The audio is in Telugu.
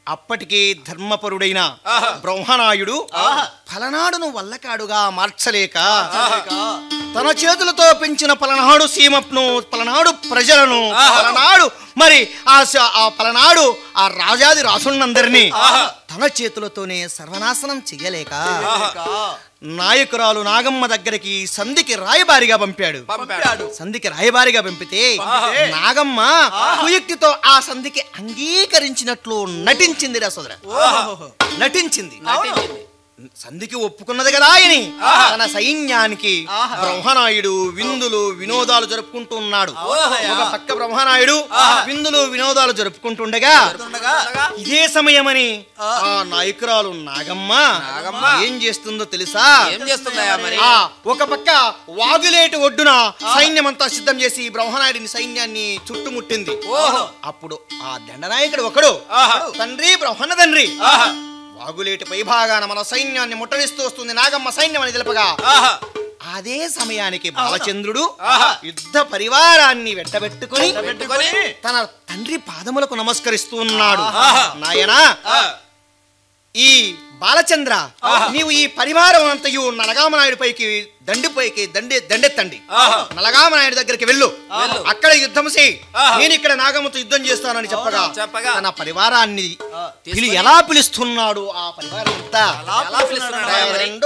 అప్పటికే ధర్మపరుడైన బ్రహ్మనాయుడు ఫలనాడును వల్లకాడుగా మార్చలేక తన చేతులతో పెంచిన పలనాడు సీమప్ను పలనాడు ప్రజలను పలనాడు మరి ఆ స- ఆ పలనాడు ఆ రాజాది రాసులందరినీ తన చేతులతోనే సర్వనాశనం చెయ్యలేక నాయకురాలు నాగమ్మ దగ్గరికి సంధికి రాయబారిగా పంపాడు పంపాడు సంధికి రాయబారిగా పంపితే నాగమ్మ కుయుక్తితో ఆ సంధికి అంగీకరించినట్లు నటించింది రా సోదర నటించింది సంధికి ఒప్పుకున్నది కదా అని తన సైన్యానికి బ్రహ్మనాయుడు విందులు వినోదాలు జరుపుకుంటూ ఉన్నాడు ఒక పక్క బ్రహ్మనాయుడు విందులు వినోదాలు జరుపుకుంటుండగా ఇదే సమయమని ఆ నాయకురాలు నాగమ్మ నాగమ్మ. ఏం చేస్తుందో తెలుసా ఏం చేస్తున్నాయా మరి ఆ ఒక పక్క వాగులేటు ఒడ్డున సైన్యమంతా సిద్ధం చేసి బ్రహ్మనాయుడిని సైన్యాన్ని చుట్టుముట్టింది ఓహో. అప్పుడు ఆ దండనాయకుడు ఒకడు ఆహా. తండ్రి బ్రహ్మణ తండ్రి ఆహా. వాగులేటి పై భాగాన మన సైన్యాన్ని ముట్టడిస్తూ వస్తుంది నాగమ్మ సైన్యం అని తెలుపగా ఆహా. అదే సమయానికి బాలచంద్రుడు ఆహా. యుద్ధ పరివారాన్ని వెంటబెట్టుకుని పెట్టుకొని తన తండ్రి పాదములకు నమస్కరిస్తూ ఉన్నాడు ఆహా. నాయనా ఆ, ఈ బాలచంద్ర ఆహా. నీవు ఈ పరివారం అంతయు నలగామనాయుడి పైకి దండిపైకి దండి దండెత్తండి ఆహా. నలగామనాయుడి దగ్గరికి వెళ్ళు వెళ్ళు. అక్కడ యుద్ధం చేయి ఆహా. నేను ఇక్కడ నాగమ్మతో యుద్ధం చేస్తానని చెప్పగా చెప్పగా. తన పరివారాన్ని పిలి తీసుకొని- ఎలా పిలుస్తున్నాడు ఆ పరివారం అంతా ఎలా పిలుస్తున్నాడు ఆ మరి? రెండు